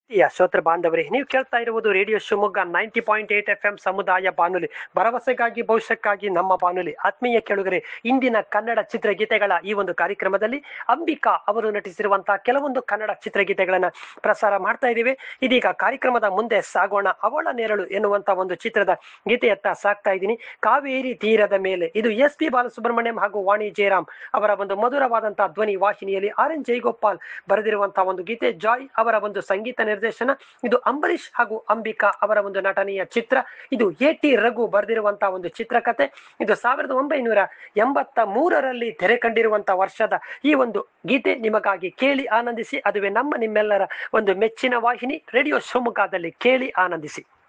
ಪ್ರಿಯ ಶ್ರೋತೃ ಬಾಂಧವರೇ ನೀವು ಕೇಳ್ತಾ ಇರುವುದು radio Shivamogga ninety point eight F M ಸಮುದಾಯ ಬಾನುಲಿ ಭರವಸೆಗಾಗಿ ಭವಿಷ್ಯಕ್ಕಾಗಿ ನಮ್ಮ ಬಾನುಲಿ ಆತ್ಮೀಯ ಕೇಳುಗರೆ ಇಂದಿನ ಕನ್ನಡ ಚಿತ್ರಗೀತೆಗಳ ಈ ಒಂದು ಕಾರ್ಯಕ್ರಮದಲ್ಲಿ ಅಂಬಿಕಾ ಅವರು ನಟಿಸಿರುವಂತಹ ಕೆಲವೊಂದು ಕನ್ನಡ ಚಿತ್ರಗೀತೆಗಳನ್ನ ಪ್ರಸಾರ ಮಾಡ್ತಾ ಇದ್ದೀವಿ ಇದೀಗ ಕಾರ್ಯಕ್ರಮದ ಮುಂದೆ ಸಾಗೋಣ ಅವಳ ನೆರಳು ಎನ್ನುವಂತ ಒಂದು ಚಿತ್ರದ ಗೀತೆಯತ್ತ ಸಾಕ್ತಾ ಇದ್ದೀನಿ ಕಾವೇರಿ ತೀರದ ಮೇಲೆ ಇದು ಎಸ್ ಪಿ ಬಾಲಸುಬ್ರಹ್ಮಣ್ಯಂ ಹಾಗೂ ವಾಣಿ ಜಯರಾಮ್ ಅವರ ಒಂದು ಮಧುರವಾದಂತಹ ಧ್ವನಿ ವಾಹಿನಿಯಲ್ಲಿ ಆರ್ ಎನ್ ಜಯಗೋಪಾಲ್ ಬರೆದಿರುವಂತಹ ಒಂದು ಗೀತೆ ಜಾಯ್ ಅವರ ಒಂದು ಸಂಗೀತ ನಿರ್ದೇಶನ ಇದು ಅಂಬರೀಷ್ ಹಾಗೂ ಅಂಬಿಕಾ ಅವರ ಒಂದು ನಟನೆಯ ಚಿತ್ರ ಇದು ಎ ಟಿ ರಘು ಬರೆದಿರುವಂತಹ ಒಂದು ಚಿತ್ರಕಥೆ ಇದು ಸಾವಿರದ ಒಂಬೈನೂರ ಎಂಬತ್ತ ಮೂರರಲ್ಲಿ ತೆರೆ ಕಂಡಿರುವಂತಹ ವರ್ಷದ ಈ ಒಂದು ಗೀತೆ ನಿಮಗಾಗಿ ಕೇಳಿ ಆನಂದಿಸಿ ಅದುವೇ ನಮ್ಮ ನಿಮ್ಮೆಲ್ಲರ ಒಂದು ಮೆಚ್ಚಿನ ವಾಹಿನಿ ರೇಡಿಯೋ ಶಿವಮೊಗ್ಗದಲ್ಲಿ ಕೇಳಿ ಆನಂದಿಸಿ